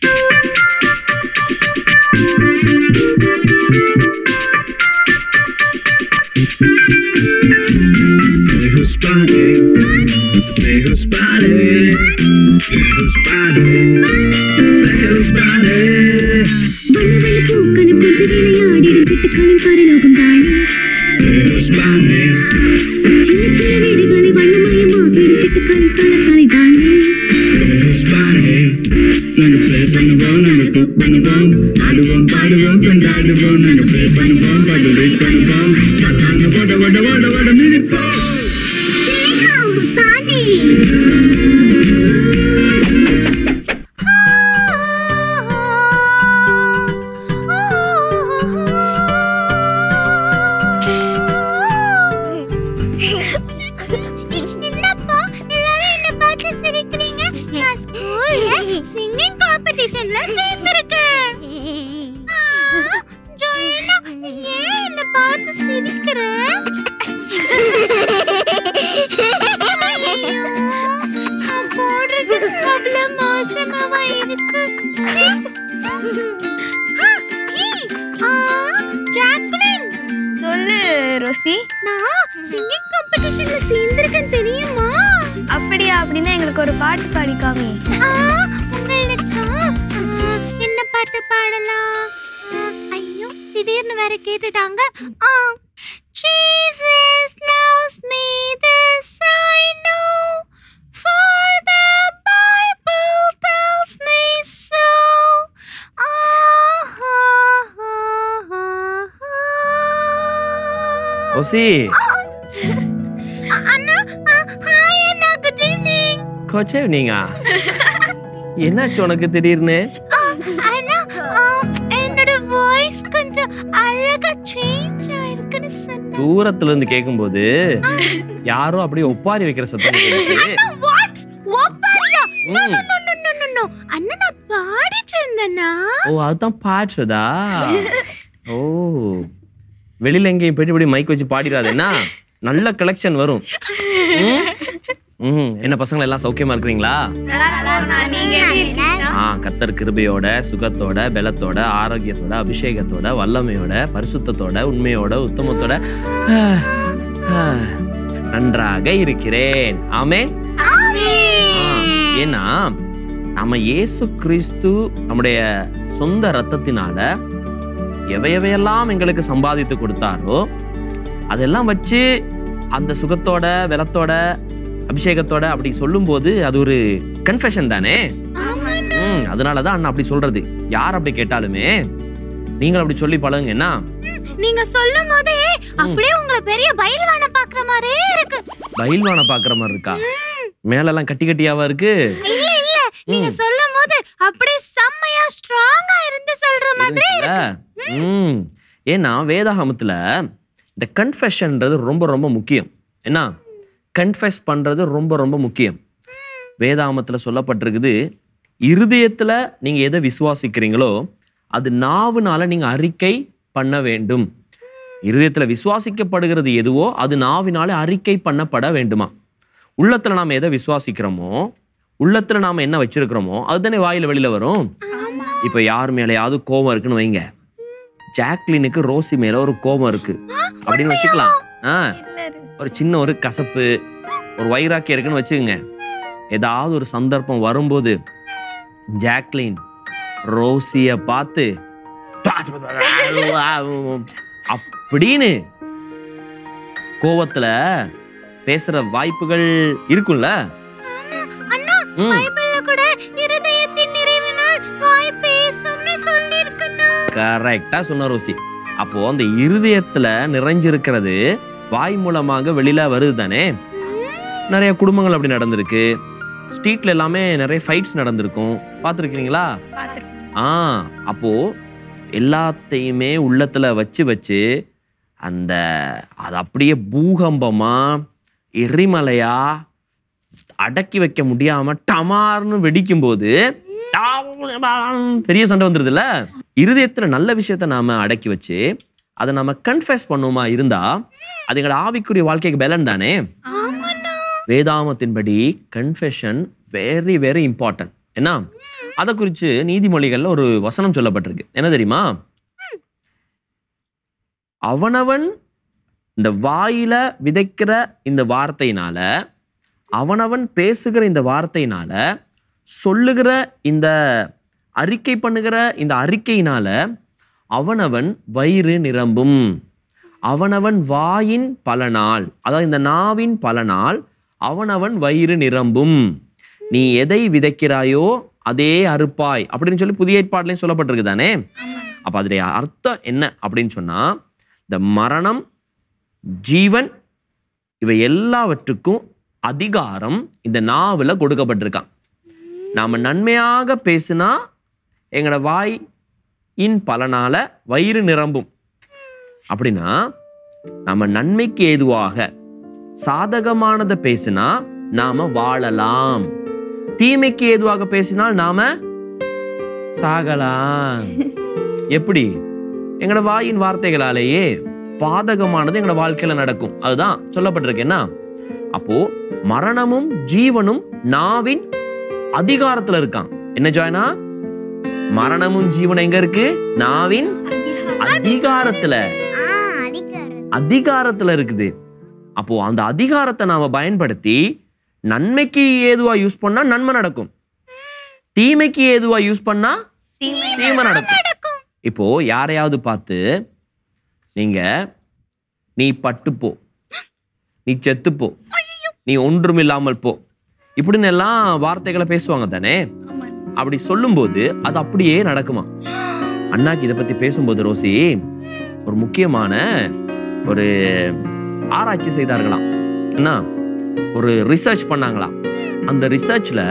Play who's body? Play who's body? Play who's body? Play who's body? வண்ண பூக்களும் கொஞ்சம் விளையாடிடும் சிட்டுக்களின் பரலோகம் தானே Play who's body? சின்ன சின்ன வீடுகளை வண்ணமயமாக்கிடும் சிட்டுக்களின் கலசாலை தானே Play who's body? நாங்க play பண்ணுவோம் நாங்க cook பண்ணுவோம் ஆடுவோம் பாடுவோம் கொண்டாடுவோம் நாங்க play பண்ணுவோம் படுலை பண்ணுவோம் சத்தாங்க ஓட ஓட ஓட ஓட மிதிப்போம் ஹவுஸ் தானே என்னப்பா எல்லாரும் என்ன பார்த்து சிரிக்கிறீங்க நான் ஸ்கூல்ல சிங்கிங் காம்படிஷன்ல சேர்ந்திருக்கேன் ஜோயினா ஏன் என்ன பார்த்து சிரிக்கிற ஐயோ, நான் போடுறது அவ்வளவு மோசமாவா இருக்கு ஆ, ஏய், ஆ, ஜாக்லின் சொல்லு ரோசி நான் சிங்கிங் காம்படிஷன்ல சேர்ந்திருக்கேன் தெரியுமா அப்படியா அப்படின்னா எங்களுக்கு ஒரு பாட்டு பாடிக்காமே ஆ, உங்களுக்கா ஆ, என்ன பாட்டு பாடலாம் ஆ, ஐயோ திடீர்னு வேற கேட்டுட்டாங்க ஆ Jesus loves me this I know for the Bible tells me so ah, ah, ah, ah, ah. Rosie அண்ணா ஹாய் அண்ணா குட் ஈவினிங் கோச்சே நீங்க என்னாச்சு உனக்கு திடீர்னு அண்ணா ஆ, என்னோட வாய்ஸ் கொஞ்சம் அழகா சேஞ்ச் ஆயிருக்குன்னு சொன்னேன் தூரத்துல இருந்து கேட்கும்போது யாரோ அப்படியே ஒப்பாரி வைக்கிற சத்தம் கேட்டுச்சு வாட் ஓப்பாரியா நோ ம். No no no no no no அண்ணா நான் பாடிட்டு இருந்தேனா ஓ அதுதான் பாடுறதா ஓ வெளியில எங்கேயும் போயிட்டு இப்படி மைக் வச்சு பாடிடாது என்ன நல்ல கலெக்ஷன் வரும் ம்? ம் என்ன பசங்க எல்லாம் சௌக்கியமா இருக்கிறீங்களா ஆ கத்தர் கிருபையோட சுகத்தோட பலத்தோட ஆரோக்கியத்தோட அபிஷேகத்தோட வல்லமையோட பரிசுத்தத்தோட உண்மையோட உத்தமத்தோட ஆ, ஆ, நன்றாக இருக்கிறேன் ஆமே ஆ, ஏன்னா நம்ம இயேசு கிறிஸ்து நம்முடைய சொந்த ரத்தத்தினால எவை எவையெல்லாம் எங்களுக்கு சம்பாதித்து கொடுத்தாரோ அதெல்லாம் வச்சு அந்த சுகத்தோட வெலத்தோட அபிஷேகத்தோட அப்படி சொல்லும்போது அது ஒரு கன்ஃபெஷன் தானே ம் அதனால தான் அண்ணா அப்படி சொல்றது யார் அப்படி கேட்டாலுமே நீங்கள் அப்படி சொல்லி பழகுங்க என்ன நீங்க சொல்லும் போதே அப்படியே உங்களை பெரிய பயில்வான பாக்குற மாதிரியே இருக்கு பயில்வானை பார்க்குற மாதிரி இருக்கா மேலெல்லாம் கட்டி கட்டியாவா இருக்கு இல்ல இல்ல நீங்க சொல்லும் போது அப்படியே செம்மையா ஸ்ட்ராங்கா இருந்து சொல்ற மாதிரி இருந்துச்சுல்ல? ம் ஏன்னா வேதாகமத்துல இந்த கன்ஃபெஷன்ன்றது ரொம்ப ரொம்ப முக்கியம் என்ன கன்ஃபெஸ் பண்றது ரொம்ப ரொம்ப முக்கியம் வேதாகமத்துல சொல்லப்பட்டிருக்குது இருதயத்துல நீங்க எதை விசுவாசிக்கிறீங்களோ அது நாவுனால நீங்க அறிக்கை பண்ண வேண்டும் இருதயத்துல விசுவாசிக்கப்படுகிறது எதுவோ அது நாவினால அறிக்கை பண்ணப்பட வேண்டுமா உள்ளத்துல நாம எதை விசுவாசிக்கிறோமோ உள்ளத்துல நாம என்ன வச்சிருக்கிறோமோ அதுதானே வாயில வெளியில வரும் இப்ப யார் மேலயாவது கோபம் இருக்குன்னு வைங்க ஜாக்லினுக்கு ரோசி மேல ஒரு கோபம் இருக்கு அப்படின்னு வச்சுக்கலாம் ஆ ஒரு சின்ன ஒரு கசப்பு ஒரு வைராக்கியம் இருக்குன்னு வச்சுக்கோங்க ஏதாவது ஒரு சந்தர்ப்பம் வரும்போது ஜாக்லின் ரோசிய பார்த்து அப்படின்னு கோவத்துல பேசுற வாய்ப்புகள் இருக்கும்ல அண்ணா ம் பைபிள்ல கூட இருதயத்தின் நிறைவினால் வாய் பேசும்னு சொல்லியிருக்குண்ணா கரெக்டா சொன்ன ரோசி அப்போ அந்த இருதயத்துல நிறைஞ்சிருக்கிறது வாய் மூலமாக வெளியில வருது தானே நிறைய குடும்பங்கள் அப்படி நடந்திருக்கு ஸ்ட்ரீட்ல எல்லாமே நிறைய ஃபைட்ஸ் நடந்திருக்கும் பார்த்துருக்கீங்களா ஆ அப்போ எல்லாத்தையுமே உள்ளத்துல வச்சு வச்சு அந்த அது அப்படியே பூகம்பமா எரிமலையா அடக்கி வைக்க முடியாம டமார்னு வெடிக்கும் போது பெரிய சண்டை வந்துருதுல்ல இருதயத்துல நல்ல விஷயத்த நாம அடக்கி வச்சு அதை நம்ம கன்ஃபெஸ் பண்ணுவோமா இருந்தா அது எங்களோட ஆவிக்குரிய வாழ்க்கைக்கு பலன் தானே வேதாமத்தின்படி கன்ஃபெஷன் வெரி வெரி இம்பார்ட்டன்ட் என்ன அதை குறித்து நீதிமொழிகள்ல ஒரு வசனம் சொல்லப்பட்டிருக்கு என்ன தெரியுமா அவனவன் இந்த வாயில விதைக்கிற இந்த வார்த்தையினால அவனவன் பேசுகிற இந்த வார்த்தையினால சொல்லுகிற இந்த அறிக்கை பண்ணுகிற இந்த அறிக்கையினால அவனவன் வயிறு நிரம்பும் அவனவன் வாயின் பலனால் அதாவது இந்த நாவின் பலனால் அவனவன் வயிறு நிரம்பும் நீ எதை விதைக்கிறாயோ அதே அறுப்பாய் அப்படின்னு சொல்லி புதிய ஏற்பாடுலையும் சொல்லப்பட்டிருக்கு தானே அப்போ அதோடைய அர்த்தம் என்ன அப்படின்னு சொன்னா இந்த மரணம் ஜீவன் இவை எல்லாவற்றுக்கும் அதிகாரம் இந்த நாவில் கொடுக்கப்பட்டிருக்கான் நாம் நன்மையாக பேசினா எங்களோட வாய் இன் பலனால வயிறு நிரம்பும் அப்படின்னா நம்ம நன்மைக்கு ஏதுவாக சாதகமானதை பேசினா நாம வாழலாம் தீமைக்கு ஏதுவாக பேசினால் நாம சாகலாம் எப்படி எங்களோட வாயின் வார்த்தைகளாலேயே பாதகமானது எங்களோட வாழ்க்கையில நடக்கும் அதுதான் சொல்லப்பட்டிருக்கு என்ன அப்போ மரணமும் ஜீவனும் நாவின் அதிகாரத்துல இருக்கான் என்ன ஜாயினா மரணமும் ஜீவனும் எங்க இருக்கு நாவின் அதிகாரத்துல ஆ அடிக்காரு அதிகாரத்துல இருக்குது அப்போ அந்த அதிகாரத்தை நாம பயன்படுத்தி நன்மைக்கு ஏதுவா யூஸ் பண்ணா நன்மை நடக்கும் தீமைக்கு ஏதுவா யூஸ் பண்ணா தீமை நடக்கும் இப்போ யாரையாவது பார்த்து நீங்க நீ பட்டுப்போ நீ செத்துப்போ நீ ஒன்றும் இல்லாமல் போ இப்படின்னு எல்லாம் வார்த்தைகளை பேசுவாங்க தானே அப்படி சொல்லும்போது அது அப்படியே நடக்குமா அண்ணாக்கு இதை பத்தி பேசும்போது ரோசி ஒரு முக்கியமான ஒரு ஆராய்ச்சி செய்தார்களாம் என்ன ஒரு ரிசர்ச் பண்ணாங்களாம் அந்த ரிசர்ச்ல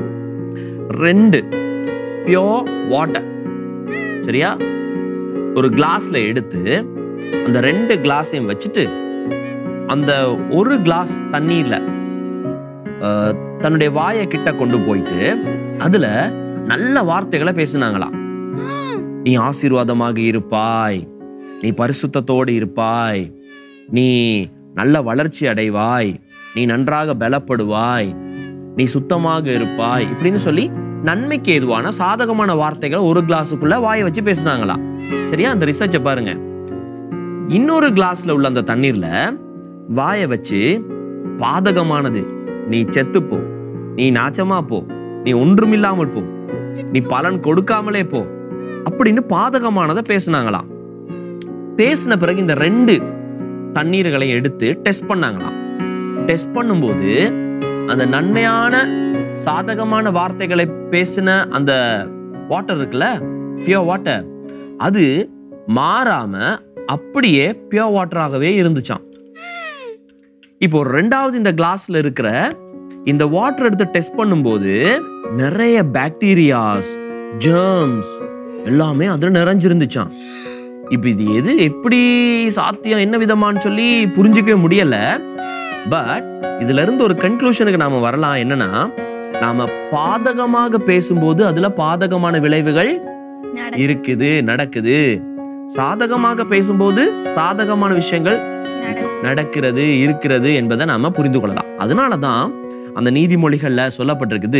ரெண்டு பியோர் வாட்டர் சரியா ஒரு கிளாஸ்ல எடுத்து அந்த ரெண்டு கிளாஸையும் வச்சுட்டு அந்த ஒரு கிளாஸ் தண்ணீர்ல அஹ், தன்னுடைய வாயை கிட்ட கொண்டு போயிட்டு அதுல நல்ல வார்த்தைகளை பேசினாங்களாம் நீ ஆசீர்வாதமாக இருப்பாய் நீ பரிசுத்தத்தோடு இருப்பாய் நீ நல்ல வளர்ச்சி அடைவாய் நீ நன்றாக பலப்படுவாய் நீ சுத்தமாக இருப்பாய் இப்படின்னு சொல்லி நன்மைக்கு ஏதுவான சாதகமான வார்த்தைகள் ஒரு கிளாஸுக்குள்ள வாயை வச்சு பேசுனாங்களாம் சரியா அந்த ரிசர்ச்சை பாருங்க இன்னொரு கிளாஸ்ல உள்ள அந்த தண்ணீர்ல வாயை வச்சு பாதகமானது நீ செத்துப்போ நீ நாச்சமா போ நீ ஒன்றுமில்லாமல் போ நீ பலன் கொடுக்காமலே போ அப்படின்னு பாதகமானதை பேசுனாங்களாம் பேசின பிறகு இந்த ரெண்டு தண்ணீர்களை எடுத்து டெஸ்ட் பண்ணாங்களாம் டெஸ்ட் பண்ணும்போது அந்த நன்மையான சாதகமான வார்த்தைகளை பேசின அந்த வாட்டர் இருக்குல்ல பியோர் வாட்டர் அது மாறாம அப்படியே பியோர் வாட்டராகவே இருந்துச்சாம் இப்போ ரெண்டாவது இந்த கிளாஸ்ல இருக்கிற இந்த வாட்டர் எடுத்து டெஸ்ட் பண்ணும்போது நிறைய பாக்டீரியாஸ் ஜெர்ம்ஸ் எல்லாமே அதுல நிறைஞ்சிருந்துச்சாம் இப்போ இது எது எப்படி சாத்தியம் என்ன விதமான்னு சொல்லி புரிஞ்சுக்கவே முடியல பட் இதுல இருந்து ஒரு கன்க்ளூஷனுக்கு நாம வரலாம் என்னன்னா நாம பாதகமாக பேசும்போது அதுல பாதகமான விளைவுகள் இருக்குது நடக்குது சாதகமாக பேசும்போது சாதகமான விஷயங்கள் நடக்கிறது இருக்கிறது என்பதை நாம புரிந்து கொள்ளலாம் அதனால தான் அந்த நீதிமொழிகள்ல சொல்லப்பட்டிருக்குது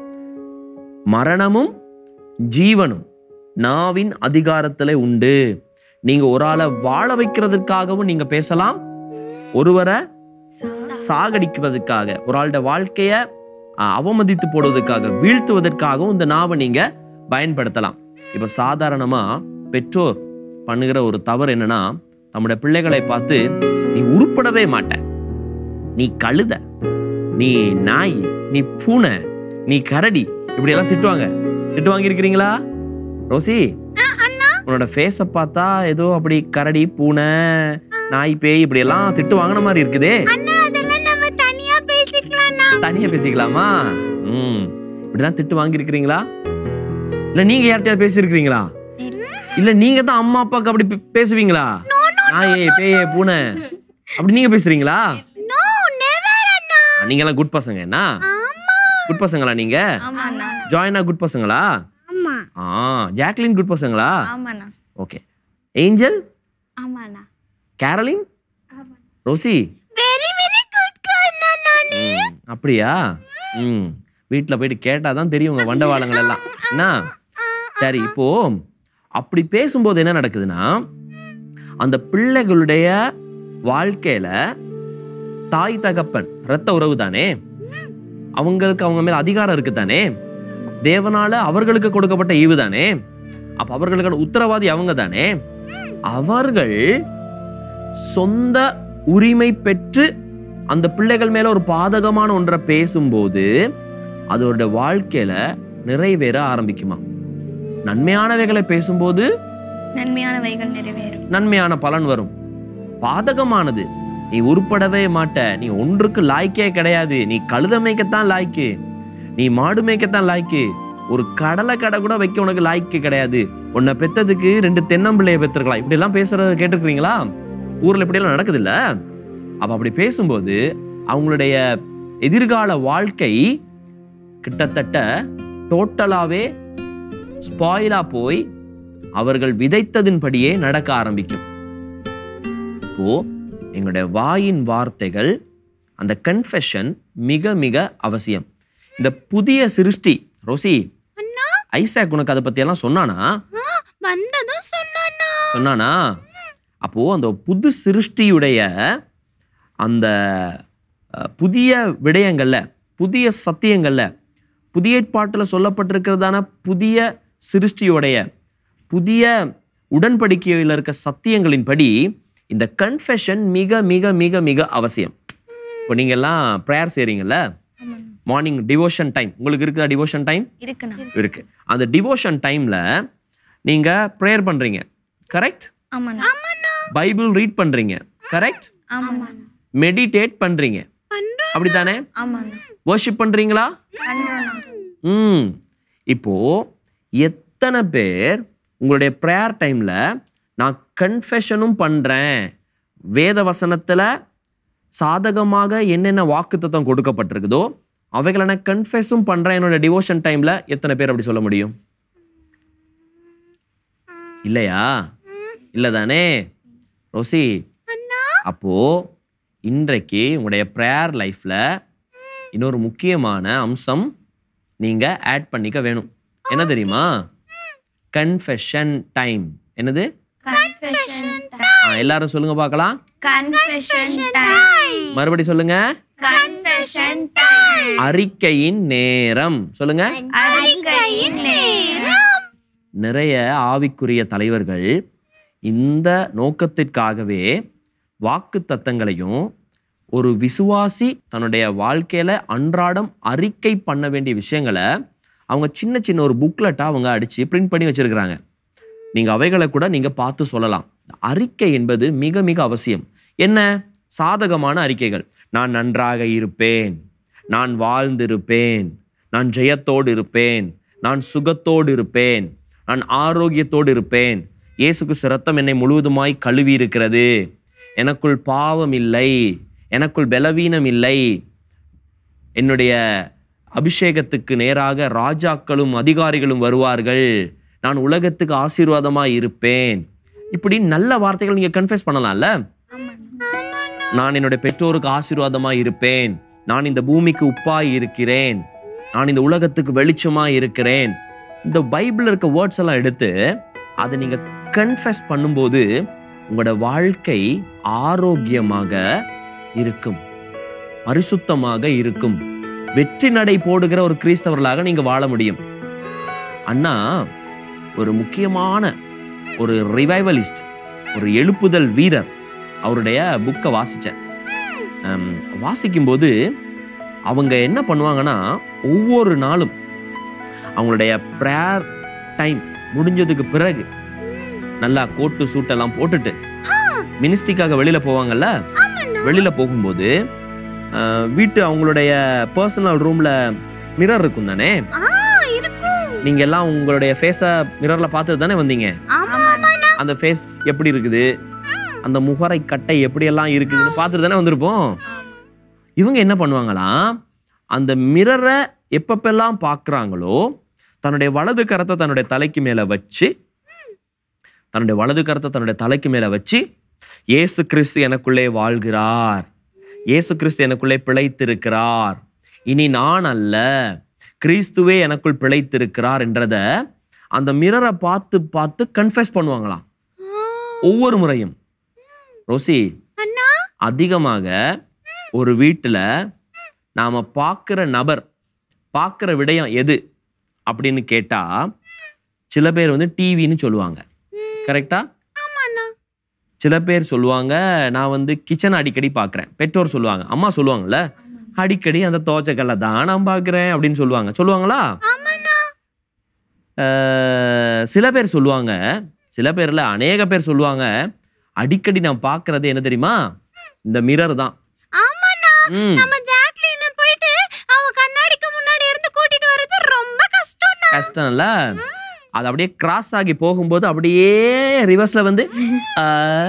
மரணமும் ஜீவனும் நாவின் அதிகாரத்துல உண்டு நீங்க ஒரு ஆளை வாழ வைக்கிறதுக்காகவும் நீங்க பேசலாம் ஒருவரை சாகடிப்பதற்காக ஒரு ஆளுடைய வாழ்க்கைய அஹ், அவமதித்து போடுவதற்காக வீழ்த்துவதற்காகவும் இந்த நாவை நீங்க பயன்படுத்தலாம் இப்ப சாதாரணமா பெற்றோர் பண்ணுகிற ஒரு தவறு என்னன்னா தம்முடைய பிள்ளைகளை பார்த்து நீ உருப்படவே மாட்ட நீ கழுத நீ நாய் நீ பூனை நீ கரடி இப்படி எல்லாம் திட்டுவாங்க திட்டு வாங்கியிருக்கிறீங்களா ரோசி உன்னோட ஃபேஸை பார்த்தா ஏதோ அப்படி கரடி பூனை நாய் பேய் இப்படி எல்லாம் திட்டு வாங்கின மாதிரி இருக்குதே அண்ணா அதெல்லாம் நம்ம தனியா பேசிக்கலாம்ண்ணா தனியா பேசிக்கலாமா ம் இப்படிதான் திட்டு வாங்கியிருக்கிறீங்களா இல்ல நீங்க யார்கிட்டயாவது பேசியிருக்கிறீங்களா இல்ல நீங்க தான் அம்மா அப்பாவுக்கு அப்படி பே- பேசுவீங்களா நாயே பேயே பூனை அப்படி நீங்க பேசுறீங்களா நோ நெவர் அண்ணா நீங்க எல்லாம் குட் பசங்க என்ன குட் பசங்களா நீங்க ஆமாண்ணா ஜாயினா குட் பசங்களா ஆமா ஆ ஜாக்லின் குட் பசங்களா ஆமாண்ணா ஓகே ஏஞ்சல் ஆமாண்ணா Caroline Rosie very very good girl நான் ம், அப்படியா ம் வீட்டில் போயிட்டு கேட்டால் தான் தெரியும் உங்கள் வண்டவாளங்கள் எல்லாம் என்ன சரி இப்போ அப்படி பேசும்போது என்ன நடக்குதுன்னா அந்த பிள்ளைகளுடைய வாழ்க்கையில தாய் தகப்பன் இரத்த உறவு தானே அவங்களுக்கு அவங்க மேல அதிகாரம் இருக்கு தானே தேவனால அவர்களுக்கு கொடுக்கப்பட்ட ஈவு தானே அப்ப அவர்களுக்கான உத்தரவாதி அவங்க தானே அவர்கள் சொந்த உரிமை பெற்று அந்த பிள்ளைகள் மேல ஒரு பாதகமான ஒன்றை பேசும்போது அதோட வாழ்க்கையில நிறைவேற ஆரம்பிக்குமா நன்மையானவைகளை பேசும்போது நன்மையானவைகள் நிறைவேறும் நன்மையான பலன் வரும் பாதகமானது நீ உருப்படவே மாட்ட நீ ஒன்றுக்கு லாய்க்கே கிடையாது நீ கழுத மேய்க்கத்தான் லாய்க்கு நீ மாடு மேய்க்கத்தான் லாய்க்கு ஒரு கடலை கடை கூட வைக்க உனக்கு லாய்க்கு கிடையாது உன்னை பெத்ததுக்கு ரெண்டு தென்னம்பிள்ளைய பெற்றிருக்கலாம் இப்படி எல்லாம் பேசுறத கேட்டிருக்கிறீங்களா ஊர்ல இப்படி எல்லாம் நடக்குது இல்ல அப்ப அப்படி பேசும்போது அவங்களுடைய எதிர்கால வாழ்க்கை கிட்டத்தட்ட டோட்டலாவே ஸ்பாயிலா போய் அவர்கள் விதைத்ததின்படியே நடக்க ஆரம்பிக்கும் இப்போ எங்களுடைய வாயின் வார்த்தைகள் அந்த கன்ஃபெஷன் மிக மிக அவசியம் இந்த புதிய சிருஷ்டி ரோசி ஐசாக் உனக்கு அதை பத்தியெல்லாம் சொன்னானா வந்ததும் சொன்னானா சொன்னானா அப்போ அந்த புது சிருஷ்டியுடைய அந்த அஹ், புதிய விடயங்கள்ல புதிய சத்தியங்கள்ல புதிய ஏற்பாட்டில் சொல்லப்பட்டிருக்கிறதான புதிய சிருஷ்டியுடைய புதிய உடன்படிக்கையில் இருக்க சத்தியங்களின்படி இந்த கன்ஃபெஷன் மிக மிக மிக மிக அவசியம் இப்போ நீங்க எல்லாம் ப்ரேயர் செய்றீங்கல்ல மார்னிங் டிவோஷன் டைம் உங்களுக்கு இருக்குதா டிவோஷன் டைம் இருக்குண்ணா இருக்கு அந்த டிவோஷன் டைம்ல நீங்க ப்ரேயர் பண்றீங்க கரெக்ட் ஆமாண்ணா பைபிள் ரீட் பண்றீங்க கரெக்ட் ஆமாண்ணா மெடிடேட் பண்றீங்க அப்படித்தானே ஆமாண்ணா வர்ஷிப் பண்றீங்களா பண்றோண்ணா ம் இப்போ எத்தனை பேர் உங்களுடைய ப்ரேயர் டைம்ல நான் கன்ஃபெஷனும் பண்றேன் வேத வசனத்துல சாதகமாக என்னென்ன வாக்குத்தத்தம் கொடுக்கப்பட்டிருக்குதோ அவைகளை நான் கன்ஃபெஸும் பண்றேன் என்னோட டிவோஷன் டைம்ல எத்தனை பேர் அப்படி சொல்ல முடியும் இல்லையா இல்லதானே ரோசி அப்போ இன்றைக்கு உங்களுடைய ப்ரேயர் லைஃப்ல இன்னொரு முக்கியமான அம்சம் நீங்க ஆட் பண்ணிக்க வேணும் என்ன தெரியுமா கன்ஃபெஷன் டைம் என்னது கன்ஃபெஷன் ஆ, எல்லாரும் சொல்லுங்க பார்க்கலாம் கன்ஃபெஷன் டைம் மறுபடி சொல்லுங்க கன்ஃபெஷன் டைம் அறிக்கையின் நேரம் சொல்லுங்க அறிக்கையின் நேரம் நிறைய ஆவிக்குரிய தலைவர்கள் இந்த நோக்கத்திற்காகவே வாக்கு தத்தங்களையும் ஒரு விசுவாசி தன்னுடைய வாழ்க்கையில அன்றாடம் அறிக்கை பண்ண வேண்டிய விஷயங்களை அவங்க சின்ன சின்ன ஒரு புக்லெட்டா அவங்க அடிச்சு பிரிண்ட் பண்ணி வச்சிருக்கிறாங்க நீங்க அவைகளை கூட நீங்க பார்த்து சொல்லலாம் அறிக்கை என்பது மிக மிக அவசியம் என்ன சாதகமான அறிக்கைகள் நான் நன்றாக இருப்பேன் நான் வாழ்ந்திருப்பேன் நான் ஜெயத்தோடு இருப்பேன் நான் சுகத்தோடு இருப்பேன் நான் ஆரோக்கியத்தோடு இருப்பேன் இயேசுக்கு சிரத்தம் என்னை முழுவதுமாய் கழுவி இருக்கிறது எனக்குள் பாவம் இல்லை எனக்குள் பலவீனம் இல்லை என்னுடைய அபிஷேகத்துக்கு நேராக ராஜாக்களும் அதிகாரிகளும் வருவார்கள் நான் உலகத்துக்கு ஆசீர்வாதமாய் இருப்பேன் இப்படி நல்ல வார்த்தைகள் நீங்க கன்ஃபெஸ் பண்ணலாம்ல நான் என்னுடைய பெற்றோருக்கு ஆசீர்வாதமாய் இருப்பேன் நான் இந்த பூமிக்கு உப்பாய் இருக்கிறேன் நான் இந்த உலகத்துக்கு வெளிச்சமாய் இருக்கிறேன் இந்த பைபிள்ல இருக்க வேர்ட்ஸ் எல்லாம் எடுத்து அதை நீங்க கன்ஃபெஸ் பண்ணும்போது உங்களோட வாழ்க்கை ஆரோக்கியமாக இருக்கும் பரிசுத்தமாக இருக்கும் வெற்றி நடை போடுகிற ஒரு கிறிஸ்தவர்களாக நீங்க வாழ முடியும் அண்ணா ஒரு முக்கியமான ஒரு ரிவைவலிஸ்ட் ஒரு எழுப்புதல் வீரர் அவருடைய புக்கை வாசித்தேன் வாசிக்கும்போது அவங்க என்ன பண்ணுவாங்கன்னா ஒவ்வொரு நாளும் அவங்களுடைய ப்ரேயர் டைம் முடிஞ்சதுக்கு பிறகு நல்லா கோட்டு சூட்டெல்லாம் போட்டுட்டு மினிஸ்ட்ரிக்காக வெளியில போவாங்கல்ல வெளியில போகும்போது அஹ், வீட்டு அவங்களுடைய பர்சனல் ரூம்ல மிரர் இருக்கும் தானே ஆ இருக்கும் நீங்க எல்லாம் உங்களுடைய ஃபேஸை மிரர்ல பார்த்துட்டு தானே வந்தீங்க ஆமா ஆமாண்ணா அந்த ஃபேஸ் எப்படி இருக்குது அந்த முகரை கட்டை எப்படியெல்லாம் இருக்குதுன்னு பார்த்துட்டு தானே வந்திருப்போம் இவங்க என்ன பண்ணுவாங்களாம் அந்த மிரரை எப்பப்பெல்லாம் பார்க்குறாங்களோ தன்னுடைய வலது கரத்தை தன்னுடைய தலைக்கு மேலே வச்சு தன்னுடைய வலது கரத்தை தன்னுடைய தலைக்கு மேலே வச்சு இயேசு கிறிஸ்து எனக்குள்ளே வாழ்கிறார் இயேசு கிறிஸ்து எனக்குள்ளே பிழைத்திருக்கிறார் இனி நான் அல்ல கிறிஸ்துவே எனக்குள் பிழைத்திருக்கிறார் என்றத அந்த மிரரை பார்த்து பார்த்து கன்ஃபெஸ் பண்ணுவாங்களாம் ஒவ்வொரு முறையும் ரோசி அண்ணா அதிகமாக ஒரு வீட்டில் நாம் பார்க்குற நபர் பார்க்குற விடயம் எது அப்படின்னு கேட்டால் சில பேர் வந்து டிவின்னு சொல்லுவாங்க கரெக்டா ஆமாண்ணா சில பேர் சொல்லுவாங்க நான் வந்து கிச்சன் அடிக்கடி பார்க்குறேன் பெற்றோர் சொல்லுவாங்க அம்மா சொல்லுவாங்கல்ல அடிக்கடி அந்த தோச்சக்கல்லை தான் நான் பார்க்குறேன் அப்படின்னு சொல்லுவாங்க சொல்லுவாங்களா ஆமாண்ணா அஹ், சில பேர் சொல்லுவாங்க சில பேர்ல அநேக பேர் சொல்லுவாங்க அடிக்கடி நான் பார்க்கறது என்ன தெரியுமா இந்த மிரர் தான் ஆமாண்ணா ம் நம்ம ஜாக்லின் போயிட்டு அவ கண்ணாடிக்கு முன்னாடி இருந்து கூட்டிட்டு வர்றது ரொம்ப கஷ்டம்ண்ணா கஷ்டம் இல்ல அது அப்படியே கிராஸ் ஆகி போகும்போது அப்படியே ரிவர்ஸ்ல வந்து ஆ,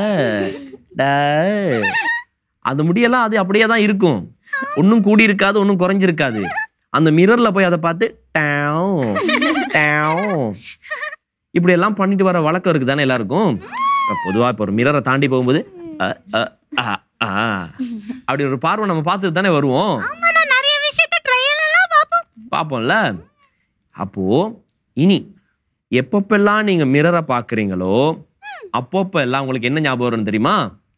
டா. அந்த முடியெல்லாம் அது அப்படியே தான் இருக்கும் ஒன்றும் கூடி இருக்காது ஒன்றும் குறைஞ்சிருக்காது அந்த மிரர்ல போய் அதை பார்த்து டேவ் டேவ் இப்படி எல்லாம் பண்ணிட்டு வர வழக்கம் இருக்கு தானே எல்லாருக்கும் பொதுவாக இப்போ ஒரு மிரரை தாண்டி போகும்போது அ, அ, அ, ஆ. அப்படி ஒரு பார்வை நம்ம பார்த்துட்டு தானே வருவோம் ஆமாண்ணா நிறைய விஷயத்த ட்ரையல் எல்லாம் பாப்போம் பார்ப்போம்ல அப்போ இனி எப்பப்பெல்லாம் நீங்க மிரரை பார்க்குறீங்களோ அப்பப்போ எல்லாம் உங்களுக்கு என்ன ஞாபகம் வரும் தெரியுமா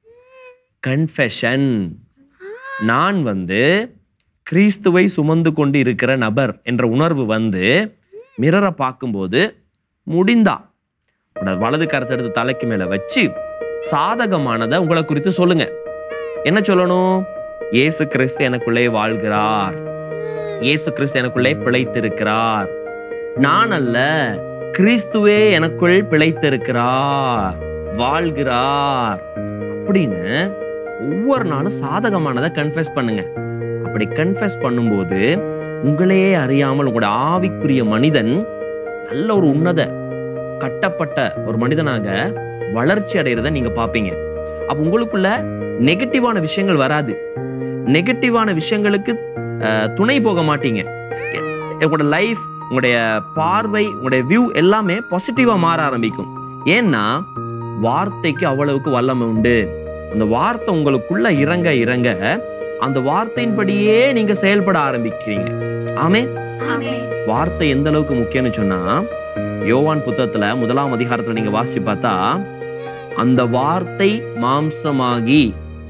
கன்ஃபெஷன் நான் வந்து கிறிஸ்துவை சுமந்து கொண்டு இருக்கிற நபர் என்ற உணர்வு வந்து மிரரை பார்க்கும்போது முடிந்தா உங்களோட வலது கரத்தை எடுத்து தலைக்கு மேல வச்சு சாதகமானதை உங்களை குறித்து சொல்லுங்க என்ன சொல்லணும் இயேசு கிறிஸ்து எனக்குள்ளே வாழ்கிறார் இயேசு கிறிஸ்து எனக்குள்ளே பிழைத்திருக்கிறார் நான் அல்ல கிறிஸ்துவே எனக்குள் பிழைத்திருக்கிறார் வாழ்கிறார் அப்படின்னு ஒவ்வொரு நாளும் சாதகமானதை கன்ஃபெஸ் பண்ணுங்க அப்படி கன்ஃபெஸ் பண்ணும்போது உங்களையே அறியாமல் உங்களோட ஆவிக்குரிய மனிதன் நல்ல ஒரு உன்னத கட்டப்பட்ட ஒரு மனிதனாக வளர்ச்சி அடைகிறத நீங்க பார்ப்பீங்க அப்ப உங்களுக்குள்ள நெகட்டிவான விஷயங்கள் வராது நெகட்டிவான விஷயங்களுக்கு அஹ், துணை போக மாட்டீங்க எ- உங்களோட லைஃப் உங்களுடைய பார்வை உங்களுடைய வியூ எல்லாமே பாசிட்டிவா மாற ஆரம்பிக்கும் ஏன்னா வார்த்தைக்கு அவ்வளவுக்கு வல்லமை உண்டு அந்த வார்த்தை உங்களுக்குள்ள இறங்க இறங்க அந்த வார்த்தையின்படியே நீங்க செயல்பட ஆரம்பிக்கிறீங்க ஆமே ஆமென். வார்த்தை எந்த அளவுக்கு முக்கியம்னு சொன்னா யோவான் புத்தகத்துல முதலாம் அதிகாரத்துல நீங்க வாசிச்சு பார்த்தா அந்த வார்த்தை மாம்சமாகி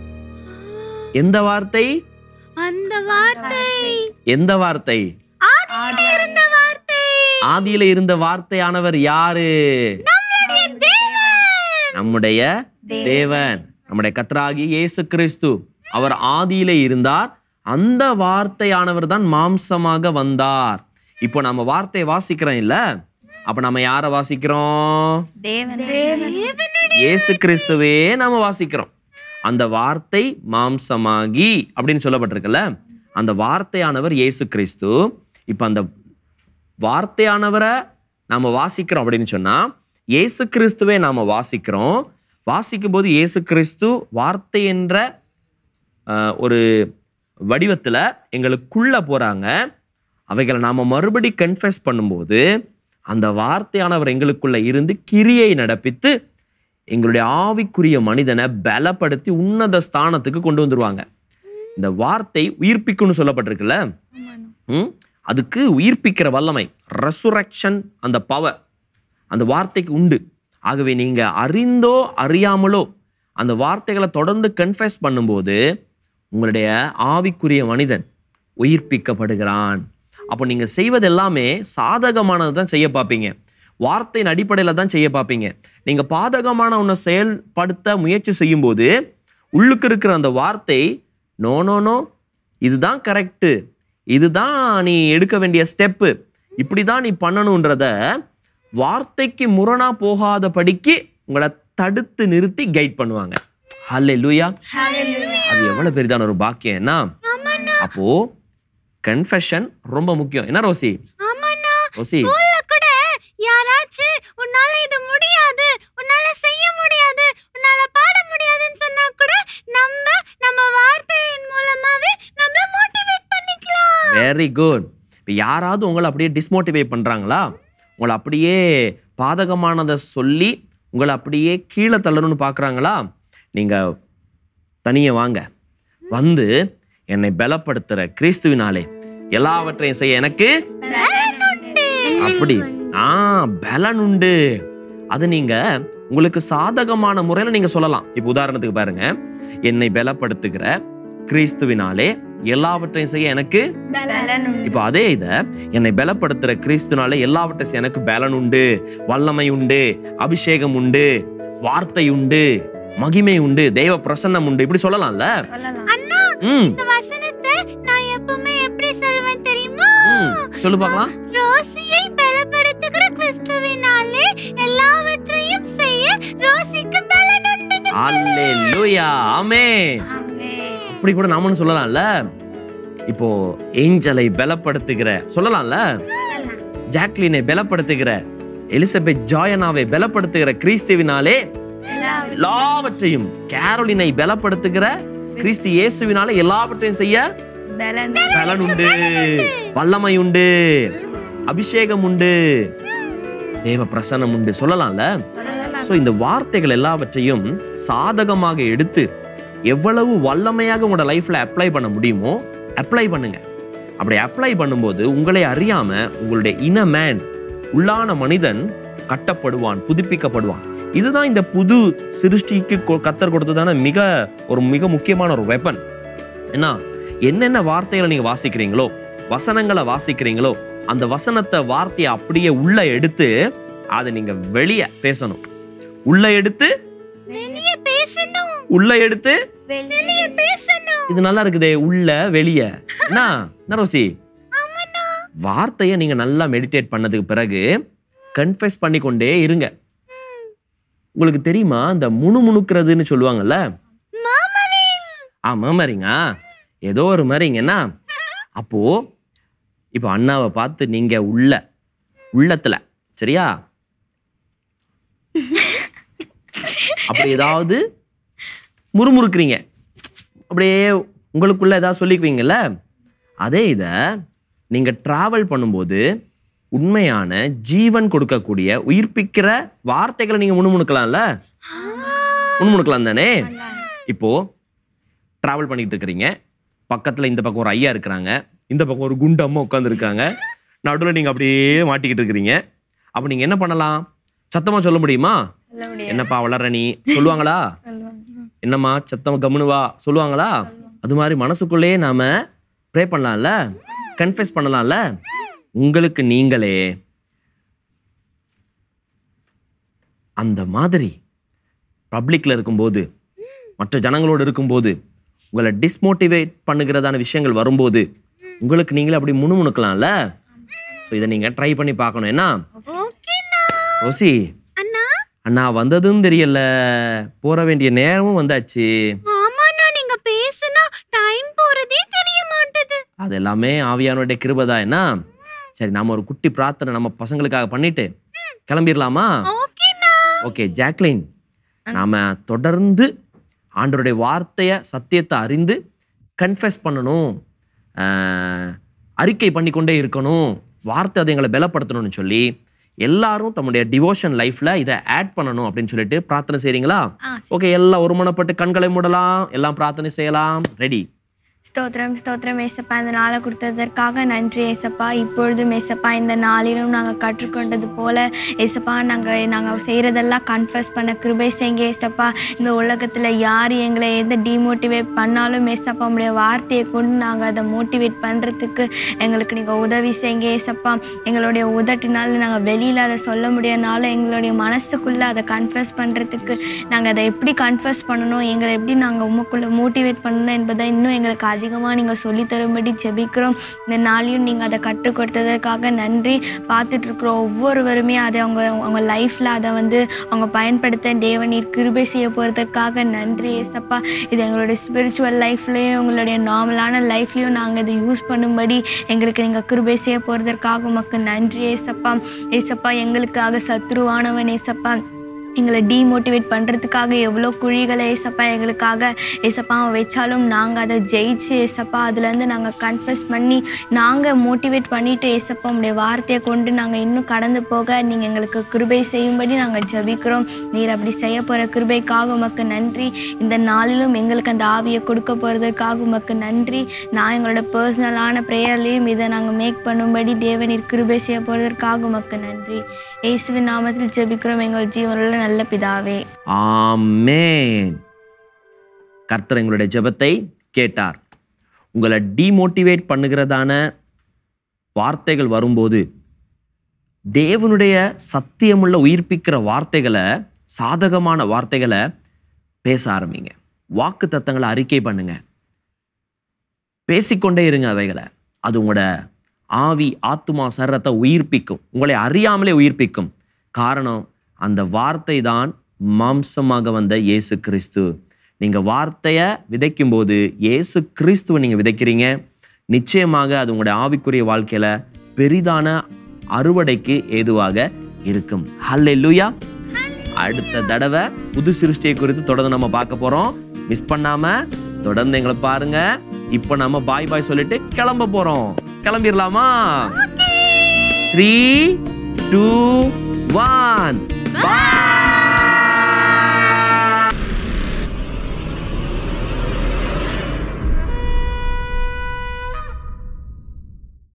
எந்த வார்த்தை அந்த வார்த்தை எந்த வார்த்தை ஆதியில இருந்த வார்த்தை ஆதியில இருந்த வார்த்தையானவர் யாரு நம்மளுடைய தேவன் நம்முடைய தேவன் நம்முடைய கத்ராகி இயேசு கிறிஸ்து அவர் ஆதியிலே இருந்தார் அந்த வார்த்தையானவர் தான் மாம்சமாக வந்தார் இப்போ நம்ம வார்த்தையை வாசிக்கிறோம் இல்ல அப்ப நம்ம யாரை வாசிக்கிறோம் தேவன் இயேசு கிறிஸ்துவே நாம வாசிக்கிறோம் அந்த வார்த்தை மாம்சமாகி அப்படின்னு சொல்லப்பட்டிருக்குல்ல அந்த வார்த்தையானவர் இயேசு கிறிஸ்து இப்போ அந்த வார்த்தையானவரை நாம வாசிக்கிறோம் அப்படின்னு சொன்னா இயேசு கிறிஸ்துவே நாம வாசிக்கிறோம் வாசிக்கும் போது இயேசு கிறிஸ்து வார்த்தை என்ற ஆஹ், ஒரு வடிவத்துல எங்களுக்குள்ள போறாங்க அவைகளை நாம மறுபடி கன்ஃபெஸ் பண்ணும்போது அந்த வார்த்தையானவர் எங்களுக்குள்ள இருந்து கிரியை நடப்பித்து எங்களுடைய ஆவிக்குரிய மனிதனை பலப்படுத்தி உன்னத ஸ்தானத்துக்கு கொண்டு வந்துருவாங்க இந்த வார்த்தை உயிர்ப்பிக்கும்னு சொல்லப்பட்டிருக்குல்ல ம்? அதுக்கு உயிர்ப்பிக்கிற வல்லமை ரெசுரக்ஷன் அந்த பவர் அந்த வார்த்தைக்கு உண்டு ஆகவே நீங்க அறிந்தோ அறியாமலோ அந்த வார்த்தைகளை தொடர்ந்து கன்ஃபெஸ் பண்ணும்போது உங்களுடைய ஆவிக்குரிய மனிதன் உயிர்ப்பிக்கப்படுகிறான் அப்போ நீங்க செய்வது எல்லாமே சாதகமானது தான் செய்ய பார்ப்பீங்க வார்த்தையின் அடிப்படையில் தான் செய்ய பார்ப்பீங்க நீங்க பாதகமான ஒன்றை செயல்படுத்த முயற்சி செய்யும்போது உள்ளுக்கு இருக்கிற அந்த வார்த்தை நோ நோ நோ இதுதான் கரெக்டு இதுதான் நீ எடுக்க வேண்டிய ஸ்டெப்பு இப்படி தான் நீ பண்ணணுன்றத வார்த்தைக்கு முரணா போகாதபடிக்கு உங்களை தடுத்து நிறுத்தி கைட் பண்ணுவாங்க ஹல்லே லூயா அது எவ்வளவு பெரிதான ஒரு பாக்கியம் என்ன அப்போ கன்ஃபெஷன் ரொம்ப முக்கியம் என்ன ரோசி ஆமாண்ணா ரோசி ஸ்கூல்ல கூட யாராச்சும் உன்னால இது முடியாது உன்னால செய்ய முடியாது உன்னால பாட முடியாதுன்னு சொன்னா கூட நம்ம நம்ம வார்த்தையின் மூலமாவே நம்மள மோட்டிவேட் பண்ணிக்கலாம் வெரி குட் இப்போ யாராவது உங்களை அப்படியே டிஸ்மோட்டிவேட் பண்ணுறாங்களா உங்களை அப்படியே பாதகமானதை சொல்லி உங்களை அப்படியே கீழே தள்ளணும்னு பார்க்குறாங்களா நீங்கள் தனியே வாங்க வந்து என்னை பலப்படுத்துகிற கிறிஸ்துவினாலே எல்லாவற்றையும் செய்ய எனக்கு அப்படி ஆ பலன் உண்டு அது நீங்க உங்களுக்கு சாதகமான முறையில நீங்க சொல்லலாம் இப்போ உதாரணத்துக்கு பாருங்க என்னை பலப்படுத்துகிற கிறிஸ்துவினாலே எல்லாவற்றையும் செய்ய எனக்கு பலன் உண்டு. இப்போ அதே இத என்னை பலப்படுத்துற கிறிஸ்துனாலே எல்லாவற்றையும் செய்ய எனக்கு பலன் உண்டு வல்லமை உண்டு அபிஷேகம் உண்டு வார்த்தை உண்டு மகிமை உண்டு தெய்வ பிரசன்னம் உண்டு இப்படி சொல்லலாம்ல சொல்லலாம் அண்ணா ம் இந்த வசனத்தை நான் எப்பவுமே எப்படி சொல்லுவேன் தெரியுமா ம் சொல்லு பார்க்கலாம் ரோசியை பலப்படுத்துகிற கிறிஸ்துவினாலே எல்லாவற்றையும் செய்ய ரோசிக்கு பலன் உண்டுன்னு அல்லேலூயா ஆமே ஆமென். அப்படி கூட நாமளும் சொல்லலாம்ல இப்போ ஏஞ்சலை பலப்படுத்துகிற சொல்லலாம்ல ஜாக்லினை பலப்படுத்துகிற எலிசபெத் ஜாயனாவை பலப்படுத்துகிற கிறிஸ்துவினாலே எல்லாவற்றையும் கேரோலினை பலப்படுத்துகிற கிறிஸ்து இயேசுவினாலே எல்லாவற்றையும் செய்ய பலன் பலன் உண்டு வல்லமை உண்டு அபிஷேகம் உண்டு தேவ பிரசன்னம் உண்டு சொல்லலாம்ல சொல்லலாம் ஸோ இந்த வார்த்தைகள் எல்லாவற்றையும் சாதகமாக எடுத்து எவ்வளவு வல்லமையாக உங்களோட லைஃப்ல அப்ளை பண்ண முடியுமோ அப்ளை பண்ணுங்க அப்படி அப்ளை பண்ணும்போது உங்களை அறியாம உங்களுடைய இன மேன் உள்ளான மனிதன் கட்டப்படுவான் புதுப்பிக்கப்படுவான் இதுதான் இந்த புது சிருஷ்டிக்கு கொ- கத்தர் கொடுத்ததான மிக ஒரு மிக முக்கியமான ஒரு வெப்பன் என்ன என்னென்ன வார்த்தைகளை நீங்க வாசிக்கிறீங்களோ வசனங்களை வாசிக்கிறீங்களோ அந்த வசனத்தை வார்த்தையை அப்படியே உள்ள எடுத்து அதை நீங்க வெளியே பேசணும் உள்ள எடுத்து வெளியே பேசணும் உள்ள எடுத்து வெளியே பேசணும் இது நல்லா இருக்குதே உள்ள வெளிய என்ன என்ன ரோசி வார்த்தையை நீங்க நல்லா மெடிடேட் பண்ணதுக்கு பிறகு கன்ஃபெஸ் பண்ணிக்கொண்டே இருங்க உங்களுக்கு தெரியுமா இந்த முணுமுணுக்கிறதுன்னு சொல்லுவாங்கல்ல ஆ மர்மரிங்க ஏதோ ஒரு மாதிரிங்கன்னா அப்போ இப்போ அண்ணாவை பார்த்து நீங்க உள்ள உள்ளத்துல சரியா அப்படி ஏதாவது முறுமுறுக்குறீங்க அப்படியே உங்களுக்குள்ள ஏதாவது சொல்லிக்குவீங்கல்ல அதே இதை நீங்கள் ட்ராவல் பண்ணும்போது உண்மையான ஜீவன் கொடுக்கக்கூடிய உயிர்ப்பிக்கிற வார்த்தைகளை நீங்கள் முணுமுணுக்கலாம்ல முணுமுணுக்கலாம் தானே இப்போ ட்ராவல் பண்ணிட்டு இருக்கிறீங்க பக்கத்தில் இந்த பக்கம் ஒரு ஐயா இருக்கிறாங்க இந்த பக்கம் ஒரு குண்டு அம்மா உட்காந்துருக்காங்க நடுவில் நீங்கள் அப்படியே மாட்டிக்கிட்டு இருக்கிறீங்க அப்போ நீங்கள் என்ன பண்ணலாம் சத்தமாக சொல்ல முடியுமா சொல்ல முடியாது என்னப்பா வளர்ற நீ சொல்லுவாங்களா சொல்லுவாங்க. என்னம்மா சத்தம் கம்முனு வா சொல்லுவாங்களா அது மாதிரி மனசுக்குள்ளேயே நாம ப்ரே பண்ணலாம்ல கன்ஃபெஸ் பண்ணலாம்ல உங்களுக்கு நீங்களே அந்த மாதிரி பப்ளிக்ல இருக்கும்போது மற்ற ஜனங்களோடு இருக்கும்போது உங்களை டிஸ்மோட்டிவேட் பண்ணுகிறதான விஷயங்கள் வரும்போது உங்களுக்கு நீங்களே அப்படி முணுமுணுக்கலாம்ல ஸோ இதை நீங்கள் ட்ரை பண்ணி பார்க்கணும் என்ன ஓகேண்ணா ரோசி அண்ணா அண்ணா வந்ததும் தெரியல போற வேண்டிய நேரமும் வந்தாச்சு ஆமாண்ணா நீங்க பேசுனா டைம் போறதே தெரிய மாட்டுது அது எல்லாமே ஆவியானுடைய கிருபதா என்ன சரி நாம ஒரு குட்டி பிரார்த்தனை நம்ம பசங்களுக்காக பண்ணிட்டு கிளம்பிடலாமா ஓகேண்ணா ஓகே ஜாக்லின் நாம தொடர்ந்து ஆண்டவருடைய வார்த்தையை சத்தியத்தை அறிந்து கன்ஃபெஸ் பண்ணணும் ஆஹ், அறிக்கை பண்ணிக்கொண்டே இருக்கணும் வார்த்தை அதை எங்களை பலப்படுத்தணும்னு சொல்லி எல்லாரும் தம்முடைய டிவோஷன் லைஃப்ல இதை ஆட் பண்ணணும் அப்படின்னு சொல்லிட்டு பிரார்த்தனை செய்றீங்களா ஆ, ஓகே எல்லாம் ஒருமனப்பட்டு கண்களை மூடலாம் எல்லாம் பிரார்த்தனை செய்யலாம் ரெடி ஸ்தோத்திரம் ஸ்தோத்திரம் ஏசப்பா இந்த நாளை கொடுத்ததற்காக நன்றி ஏசப்பா இப்பொழுதும் ஏசப்பா இந்த நாளிலும் நாங்கள் கற்றுக்கொண்டது போல ஏசப்பா நாங்கள் நாங்கள் செய்கிறதெல்லாம் கன்ஃபஸ் பண்ண கிருபை செய்யுங்க ஏசப்பா இந்த உலகத்தில் யார் எங்களை எந்த டிமோட்டிவேட் பண்ணாலும் ஏசப்பா உங்களுடைய வார்த்தையை கொண்டு நாங்கள் அதை மோட்டிவேட் பண்ணுறதுக்கு எங்களுக்கு நீங்கள் உதவி செய்யுங்க ஏசப்பா எங்களுடைய உதட்டினால நாங்கள் வெளியில் அதை சொல்ல முடியாதனால எங்களுடைய மனசுக்குள்ளே அதை கன்ஃபஸ் பண்ணுறதுக்கு நாங்கள் அதை எப்படி கன்ஃபஸ் பண்ணணும் எங்களை எப்படி நாங்கள் உமக்குள்ளே மோட்டிவேட் பண்ணணும் என்பதை இன்னும் எங்களுக்கு அதிகமாக நீங்கள் சொல்லித் தரும்படி ஜெபிக்கிறோம் இந்த நாளையும் நீங்கள் அதை கற்றுக் கொடுத்ததற்காக நன்றி பார்த்துட்டு இருக்கிற ஒவ்வொருவருமே அதை அவங்க அவங்க லைஃப்பில் அதை வந்து அவங்க பயன்படுத்த தேவநீர் கிருபை செய்ய போகிறதுக்காக நன்றி ஏசப்பா இது எங்களுடைய ஸ்பிரிச்சுவல் லைஃப்லேயும் உங்களுடைய நார்மலான லைஃப்லேயும் நாங்கள் இதை யூஸ் பண்ணும்படி எங்களுக்கு நீங்கள் கிருபை செய்ய போகிறதற்காக உமக்கு நன்றி ஏசப்பா ஏசப்பா எங்களுக்காக சத்ருவானவன் ஏசப்பா எங்களை டீமோட்டிவேட் பண்ணுறதுக்காக எவ்வளோ குழிகளை ஏசப்பா எங்களுக்காக ஏசப்பா வச்சாலும் நாங்கள் அதை ஜெயிச்சு ஏசப்பா அதுலேருந்து நாங்கள் கன்ஃபஸ் பண்ணி நாங்கள் மோட்டிவேட் பண்ணிவிட்டு ஏசப்பா உங்களுடைய வார்த்தையை கொண்டு நாங்கள் இன்னும் கடந்து போக நீங்கள் எங்களுக்கு கிருபை செய்யும்படி நாங்கள் ஜெபிக்கிறோம் நீர் அப்படி செய்ய போகிற கிருபைக்காக உமக்கு நன்றி இந்த நாளிலும் எங்களுக்கு அந்த ஆவியை கொடுக்க போகிறதுக்காக உமக்கு நன்றி நான் எங்களோட பர்சனலான ப்ரேயர்லேயும் இதை நாங்கள் மேக் பண்ணும்படி தேவனீர் கிருபை செய்ய போகிறதற்காக உமக்கு நன்றி இயேசுவின் நாமத்தில் ஜெபிக்கிறோம் எங்கள் ஜீவனுள்ள நல்ல பிதாவே ஆமேன் கர்த்தர் எங்களுடைய ஜெபத்தை கேட்டார் உங்களை டீமோட்டிவேட் பண்ணுகிறதான வார்த்தைகள் வரும்போது தேவனுடைய சத்தியமுள்ள உயிர்ப்பிக்கிற வார்த்தைகளை சாதகமான வார்த்தைகளை பேச ஆரம்பிங்க வாக்கு தத்தங்களை அறிக்கை பண்ணுங்க பேசிக்கொண்டே இருங்க அவைகளை அது உங்களோட ஆவி ஆத்துமா சரத்தை உயிர்ப்பிக்கும் உங்களை அறியாமலே உயிர்ப்பிக்கும் காரணம் அந்த வார்த்தை தான் மாம்சமாக வந்த இயேசு கிறிஸ்து நீங்கள் வார்த்தையை விதைக்கும்போது இயேசு கிறிஸ்துவை நீங்கள் விதைக்கிறீங்க நிச்சயமாக அது உங்களுடைய ஆவிக்குரிய வாழ்க்கையில் பெரிதான அறுவடைக்கு ஏதுவாக இருக்கும் ஹல்லேலூயா அடுத்த தடவை புது சிருஷ்டியை குறித்து தொடர்ந்து நம்ம பார்க்க போறோம் மிஸ் பண்ணாம தொடர்ந்து எங்களை பாருங்க இப்போ நம்ம பாய் பாய் சொல்லிட்டு கிளம்ப போறோம் கிளம்பிடலாமா த்ரீ டூ ஒன் பாய்